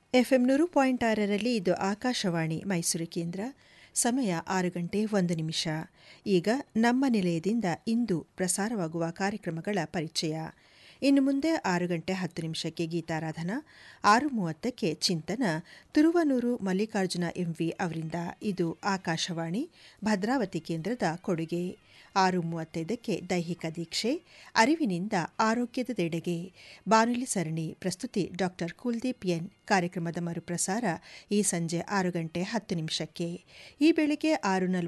FM ನೂರು point ಆರರಲ್ಲಿ ಇದು ಆಕಾಶವಾಣಿ ಮೈಸೂರು ಕೇಂದ್ರ ಸಮಯ ಆರು ಗಂಟೆ ಒಂದು ನಿಮಿಷ ಈಗ ನಮ್ಮ ನಿಲಯದಿಂದ ಇಂದು ಪ್ರಸಾರವಾಗುವ ಕಾರ್ಯಕ್ರಮಗಳ ಪರಿಚಯ ಇನ್ನು ಮುಂದೆ ಆರು ಗಂಟೆ ಹತ್ತು ನಿಮಿಷಕ್ಕೆ ಗೀತಾರಾಧನಾ ಆರು ಮೂವತ್ತಕ್ಕೆ ಚಿಂತನ ತುರುವನೂರು ಮಲ್ಲಿಕಾರ್ಜುನ ಎಂವಿ ಅವರಿಂದ ಇದು ಆಕಾಶವಾಣಿ ಭದ್ರಾವತಿ ಕೇಂದ್ರದ ಕೊಡುಗೆ ಆರು ಮೂವತ್ತೈದಕ್ಕೆ ದೈಹಿಕ ದೀಕ್ಷೆ ಅರಿವಿನಿಂದ ಆರೋಗ್ಯದ ದೆಡೆಗೆ ಬಾನುಲಿ ಸರಣಿ ಪ್ರಸ್ತುತಿ ಡಾಕ್ಟರ್ ಕುಲ್ದೀಪ್ ಎನ್ ಕಾರ್ಯಕ್ರಮದ ಮರುಪ್ರಸಾರ ಈ ಸಂಜೆ ಆರು ಗಂಟೆ ಹತ್ತು ನಿಮಿಷಕ್ಕೆ ಈ ಬೆಳಿಗ್ಗೆ ಆರು